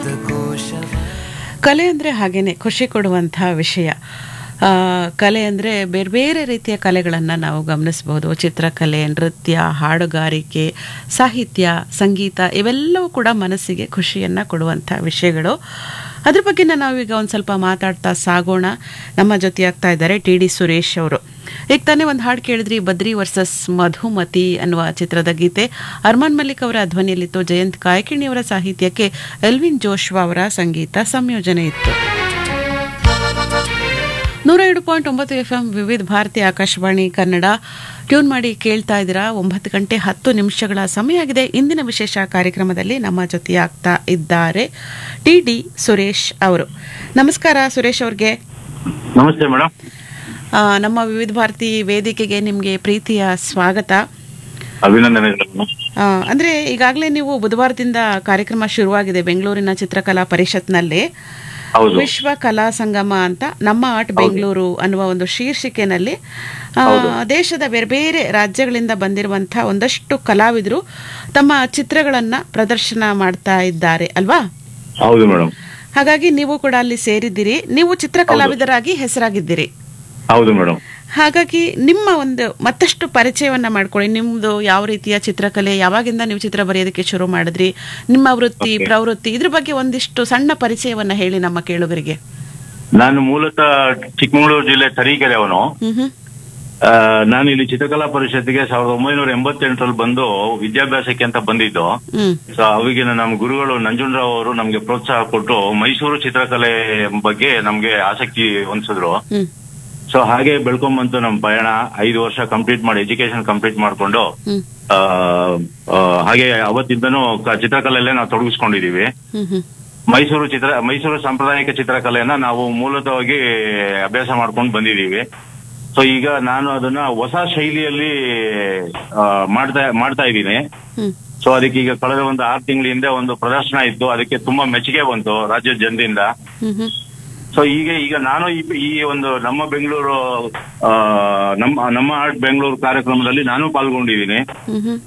ಕಲೆ ಅಂದರೆ ಹಾಗೇನೆ ಖುಷಿ ಕೊಡುವಂಥ ವಿಷಯ ಆ, ಕಲೆ ಅಂದರೆ ಬೇರೆ ಬೇರೆ ರೀತಿಯ ಕಲೆಗಳನ್ನು ನಾವು ಗಮನಿಸಬಹುದು ಚಿತ್ರಕಲೆ ನೃತ್ಯ ಹಾಡುಗಾರಿಕೆ ಸಾಹಿತ್ಯ ಸಂಗೀತ ಇವೆಲ್ಲವೂ ಕೂಡ ಮನಸ್ಸಿಗೆ ಖುಷಿಯನ್ನು ಕೊಡುವಂಥ ವಿಷಯಗಳು ಅದ್ರ ಬಗ್ಗೆ ನಾವೀಗ ಒಂದು ಸ್ವಲ್ಪ ಮಾತಾಡ್ತಾ ಸಾಗೋಣ ನಮ್ಮ ಜೊತೆ ಆಗ್ತಾ ಇದ್ದಾರೆ ಟಿ ಡಿ ಸುರೇಶ್ ಅವರು ಈಗ ತಾನೇ ಒಂದು ಹಾಡು ಕೇಳಿದ್ರಿ ಬದ್ರಿ ವರ್ಸಸ್ ಮಧುಮತಿ ಅನ್ನುವ ಚಿತ್ರದ ಗೀತೆ ಅರ್ಮಾನ್ ಮಲ್ಲಿಕ್ ಅವರ ಧ್ವನಿಯಲ್ಲಿತ್ತು ಜಯಂತ್ ಕಾಯ್ಕಿಣಿಯವರ ಸಾಹಿತ್ಯಕ್ಕೆ ಎಲ್ವಿನ್ ಜೋಶ್ವಾ ಅವರ ಸಂಗೀತ ಸಂಯೋಜನೆ ಇತ್ತು ನೂರ ಎರಡು ಪಾಯಿಂಟ್ ಒಂಬತ್ತು ಎಫ್ ಎಂ ವಿವಿಧ ಭಾರತಿ ಆಕಾಶವಾಣಿ ಕನ್ನಡ ಟ್ಯೂನ್ ಮಾಡಿ ಕೇಳ್ತಾ ಇದ್ದೀರಾ ಒಂಬತ್ತು ಗಂಟೆ ಹತ್ತು ನಿಮಿಷಗಳ ಸಮಯ ಆಗಿದೆ ಇಂದಿನ ವಿಶೇಷ ಕಾರ್ಯಕ್ರಮದಲ್ಲಿ ನಮ್ಮ ಜೊತೆ ಆಗ್ತಾ ಇದ್ದಾರೆ ಟಿ ಡಿ ಸುರೇಶ್ ಅವರು ನಮಸ್ಕಾರ ಸುರೇಶ್ ಅವ್ರಿಗೆ ನಮಸ್ತೆ ಮೇಡಮ್ ಆ, ನಮ್ಮ ವಿವಿಧ ಭಾರತಿ ವೇದಿಕೆಗೆ ನಿಮಗೆ ಪ್ರೀತಿಯ ಸ್ವಾಗತ ಅಭಿನಂದನೆಗಳು ಆ, ಅಂದ್ರೆ ಈಗಾಗಲೇ ನೀವು ಬುಧವಾರದಿಂದ ಕಾರ್ಯಕ್ರಮ ಶುರುವಾಗಿದೆ ಬೆಂಗಳೂರಿನ ಚಿತ್ರಕಲಾ ಪರಿಷತ್ನಲ್ಲಿ ಹೌದು ವಿಶ್ವ ಕಲಾ ಸಂಗಮ ಅಂತ ನಮ್ಮ ಆರ್ಟ್ ಬೆಂಗಳೂರು ಅನ್ನುವ ಒಂದು ಶೀರ್ಷಿಕೆನಲ್ಲಿ ಆ, ದೇಶದ ಬೇರೆ ಬೇರೆ ರಾಜ್ಯಗಳಿಂದ ಬಂದಿರುವಂತಹ ಒಂದಷ್ಟು ಕಲಾವಿದರು ತಮ್ಮ ಚಿತ್ರಗಳನ್ನ ಪ್ರದರ್ಶನ ಮಾಡ್ತಾ ಇದ್ದಾರೆ ಅಲ್ವಾ ಹೌದು ಮೇಡಮ್ ಹಾಗಾಗಿ ನೀವು ಕೂಡ ಅಲ್ಲಿ ಸೇರಿದ್ದೀರಿ ನೀವು ಚಿತ್ರಕಲಾವಿದರಾಗಿ ಹೆಸರಾಗಿದ್ದೀರಿ ಹೌದು ಮೇಡಮ್ ಹಾಗಾಗಿ ನಿಮ್ಮ ಒಂದು ಮತ್ತಷ್ಟು ಪರಿಚಯವನ್ನ ಮಾಡ್ಕೊಳ್ಳಿ ನಿಮ್ದು ಯಾವ ರೀತಿಯ ಚಿತ್ರಕಲೆ ಯಾವಾಗಿಂದ ನೀವು ಚಿತ್ರ ಬರೆಯೋದಕ್ಕೆ ಶುರು ಮಾಡಿದ್ರಿ ನಿಮ್ಮ ವೃತ್ತಿ ಪ್ರವೃತ್ತಿ ಇದ್ರ ಬಗ್ಗೆ ಒಂದಿಷ್ಟು ಸಣ್ಣ ಪರಿಚಯವನ್ನ ಹೇಳಿ ನಮ್ಮ ಕೇಳುಗರಿಗೆ ನಾನು ಮೂಲತಃ ಚಿಕ್ಕಮಗಳೂರು ಜಿಲ್ಲೆ ತರೀಕೆರೆ ಅವನು ಹ್ಮ್ ಹ್ಮ್ ಆ, ನಾನು ಇಲ್ಲಿ ಚಿತ್ರಕಲಾ ಪರಿಷತ್ತಿಗೆ ಸಾವಿರದ ಒಂಬೈನೂರ ಎಂಬತ್ತೆಂಟರಲ್ಲಿ ಬಂದು ವಿದ್ಯಾಭ್ಯಾಸಕ್ಕೆ ಅಂತ ಬಂದಿದ್ದು ಹ್ಮ್ ಸೊ ಅವಾಗಿನ ನಮ್ಮ ಗುರುಗಳು ನಂಜುಂಡರಾವ್ ಅವರು ನಮ್ಗೆ ಪ್ರೋತ್ಸಾಹ ಕೊಟ್ಟು ಮೈಸೂರು ಚಿತ್ರಕಲೆ ಬಗ್ಗೆ ನಮ್ಗೆ ಆಸಕ್ತಿ ಹೊಂದಿಸಿದ್ರು ಹ್ಮ್ ಸೊ ಹಾಗೆ ಬೆಳ್ಕೊಂಬಂತು ನಮ್ಮ ಪಯಣ ಐದು ವರ್ಷ ಕಂಪ್ಲೀಟ್ ಮಾಡಿ ಎಜುಕೇಶನ್ ಕಂಪ್ಲೀಟ್ ಮಾಡ್ಕೊಂಡು ಹ್ಮ್ ಆ, ಆ, ಹಾಗೆ ಅವತ್ತಿಂದನೂ ಕ- ಚಿತ್ರಕಲೆಯಲ್ಲೇ ನಾವು ತೊಡಗಿಸ್ಕೊಂಡಿದೀವಿ ಹ್ಮ್ ಹ್ಮ್ ಮೈಸೂರು ಚಿತ್ರ ಮೈಸೂರು ಸಾಂಪ್ರದಾಯಿಕ ಚಿತ್ರಕಲೆಯನ್ನ ನಾವು ಮೂಲತವಾಗಿ ಅಭ್ಯಾಸ ಮಾಡ್ಕೊಂಡು ಬಂದಿದೀವಿ ಸೊ ಈಗ ನಾನು ಅದನ್ನ ಹೊಸ ಶೈಲಿಯಲ್ಲಿ ಆ, ಮಾಡ್ತಾ ಮಾಡ್ತಾ ಇದ್ದೀನಿ ಹ್ಮ್ ಸೊ ಅದಕ್ಕೆ ಈಗ ಕಳೆದ ಒಂದು ಆರು ತಿಂಗಳ ಹಿಂದೆ ಒಂದು ಪ್ರದರ್ಶನ ಇತ್ತು ಅದಕ್ಕೆ ತುಂಬಾ ಮೆಚ್ಚುಗೆ ಬಂತು ರಾಜ್ಯದ ಜನರಿಂದ ಹ್ಮ್ ಹ್ಮ್ ಸೊ ಈಗ ಈಗ ನಾನು ಈ ಈ ಒಂದು ನಮ್ಮ ಬೆಂಗಳೂರು ಆ, ನಮ್ಮ ನಮ್ಮ ಆರ್ಟ್ ಬೆಂಗಳೂರು ಕಾರ್ಯಕ್ರಮದಲ್ಲಿ ನಾನು ಪಾಲ್ಗೊಂಡಿದ್ದೀನಿ ಹ್ಮ್ ಹ್ಮ್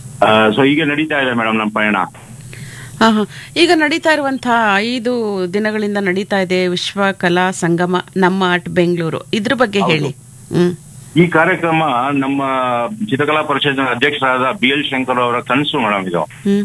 ಸೊ ಈಗ ನಡೀತಾ ಇದೆ ಮೇಡಮ್ ನಮ್ಮ ಪಯಣ ಹಾ ಹಾ ಈಗ ನಡೀತಾ ಇರುವಂತಹ ಐದು ದಿನಗಳಿಂದ ನಡೀತಾ ಇದೆ ವಿಶ್ವ ಕಲಾ ಸಂಗಮ ನಮ್ಮ ಆರ್ಟ್ ಬೆಂಗಳೂರು ಇದ್ರ ಬಗ್ಗೆ ಹೇಳಿ ಹ್ಮ್ ಈ ಕಾರ್ಯಕ್ರಮ ನಮ್ಮ ಚಿತ್ರಕಲಾ ಪರಿಷತ್ನ ಅಧ್ಯಕ್ಷರಾದ ಬಿ ಎಲ್ ಶಂಕರ್ ಅವರ ಕನಸು ಮೇಡಮ್ ಇದು ಹ್ಮ್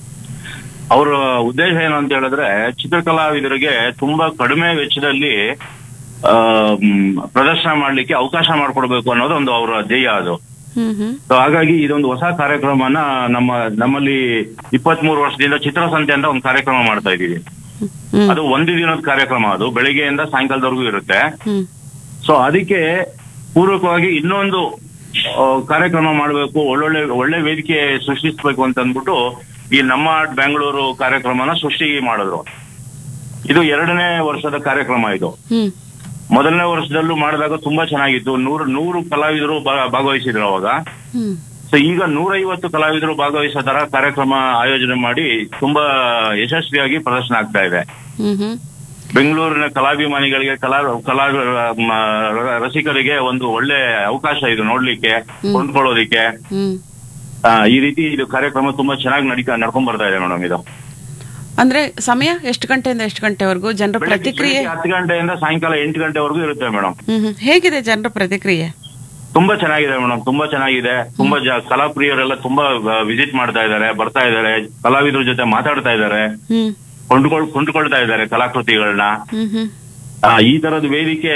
ಅವರ ಉದ್ದೇಶ ಏನು ಅಂತ ಹೇಳಿದ್ರೆ ಚಿತ್ರಕಲಾವಿದರಿಗೆ ತುಂಬಾ ಕಡಿಮೆ ವೆಚ್ಚದಲ್ಲಿ ಆ, ಮ್, ಪ್ರದರ್ಶನ ಮಾಡ್ಲಿಕ್ಕೆ ಅವಕಾಶ ಮಾಡ್ಕೊಡ್ಬೇಕು ಅನ್ನೋದು ಒಂದು ಅವರ ಧ್ಯೇಯ ಅದು ಹ್ಮ್ ಹ್ಮ್ ಸೊ ಹಾಗಾಗಿ ಇದೊಂದು ಹೊಸ ಕಾರ್ಯಕ್ರಮನ ನಮ್ಮ ನಮ್ಮಲ್ಲಿ ಇಪ್ಪತ್ತ್ ಮೂರು ವರ್ಷದಿಂದ ಚಿತ್ರಸಂತೆ ಅಂತ ಒಂದು ಕಾರ್ಯಕ್ರಮ ಮಾಡ್ತಾ ಇದೀವಿ ಹ್ಮ್ ಅದು ಒಂದು ದಿನದ ಕಾರ್ಯಕ್ರಮ ಅದು ಬೆಳಿಗ್ಗೆಯಿಂದ ಸಾಯಂಕಾಲದವರೆಗೂ ಇರುತ್ತೆ ಹ್ಮ್ ಸೊ ಅದಕ್ಕೆ ಪೂರ್ವಕವಾಗಿ ಇನ್ನೊಂದು ಆ, ಕಾರ್ಯಕ್ರಮ ಮಾಡಬೇಕು ಒಳ್ಳೊಳ್ಳೆ ಒಳ್ಳೆ ವೇದಿಕೆ ಸೃಷ್ಟಿಸಬೇಕು ಅಂತ ಅಂದ್ಬಿಟ್ಟು ಈ ನಮ್ಮ ಆರ್ಟ್ ಬೆಂಗಳೂರು ಕಾರ್ಯಕ್ರಮನ ಸೃಷ್ಟಿ ಮಾಡಿದ್ರು ಇದು ಎರಡನೇ ವರ್ಷದ ಕಾರ್ಯಕ್ರಮ ಇದು ಹ್ಮ್ ಮೊದಲನೇ ವರ್ಷದಲ್ಲೂ ಮಾಡಿದಾಗ ತುಂಬಾ ಚೆನ್ನಾಗಿತ್ತು ನೂರು ನೂರು ಕಲಾವಿದರು ಭಾ- ಭಾಗವಹಿಸಿದ್ರು ಅವಾಗ ಹ್ಮ್ ಸೊ ಈಗ ನೂರೈವತ್ತು ಕಲಾವಿದರು ಭಾಗವಹಿಸೋ ತರ ಕಾರ್ಯಕ್ರಮ ಆಯೋಜನೆ ಮಾಡಿ ತುಂಬಾ ಯಶಸ್ವಿಯಾಗಿ ಪ್ರದರ್ಶನ ಆಗ್ತಾ ಇದೆ ಹ್ಮ್ ಹ್ಮ್ ಬೆಂಗಳೂರಿನ ಕಲಾಭಿಮಾನಿಗಳಿಗೆ ಕಲಾ ಕಲಾ ಮ, ರ- ರಸಿಕರಿಗೆ ಒಂದು ಒಳ್ಳೆ ಅವಕಾಶ ಇದು ನೋಡ್ಲಿಕ್ಕೆ ಕೊಂಡ್ಕೊಳ್ಳೋದಿಕ್ಕೆ ಹ್ಮ್ ಆ, ಈ ರೀತಿ ಇದು ಕಾರ್ಯಕ್ರಮ ತುಂಬಾ ಚೆನ್ನಾಗಿ ನಡೀತಾ ನಡ್ಕೊಂಡ್ ಬರ್ತಾ ಇದೆ ಮೇಡಮ್ ಇದು ಅಂದ್ರೆ ಸಮಯ ಎಷ್ಟು ಗಂಟೆಯಿಂದ ಎಷ್ಟು ಗಂಟೆವರೆಗೂ ಜನರ ಬೆಳಗ್ಗೆ- ಪ್ರತಿಕ್ರಿಯೆ ಬೆಳಗ್ಗೆ ಹತ್ತು ಗಂಟೆಯಿಂದ ಸಾಯಂಕಾಲ ಎಂಟು ಗಂಟೆವರೆಗೂ ಇರುತ್ತೆ ಮೇಡಮ್ ಹ್ಮ್ ಹ್ಮ್ ಹೇಗಿದೆ ಜನರ ಪ್ರತಿಕ್ರಿಯೆ ತುಂಬಾ ಚೆನ್ನಾಗಿದೆ ಮೇಡಮ್ ತುಂಬಾ ಚೆನ್ನಾಗಿದೆ ತುಂಬಾ ಜ ಕಲಾಪ್ರಿಯರೆಲ್ಲ ತುಂಬಾ ವಿಸಿಟ್ ಮಾಡ್ತಾ ಇದ್ದಾರೆ ಬರ್ತಾ ಇದ್ದಾರೆ ಕಲಾವಿದ್ರ ಜೊತೆ ಮಾತಾಡ್ತಾ ಇದ್ದಾರೆ ಹ್ಮ್ ಕೊಂಡ್ಕೊಳ್ ಕೊಂಡ್ಕೊಳ್ತಾ ಇದ್ದಾರೆ ಕಲಾಕೃತಿಗಳನ್ನ ಹ್ಮ್ ಹ್ಮ್ ಆ, ಈ ತರದ ವೇದಿಕೆ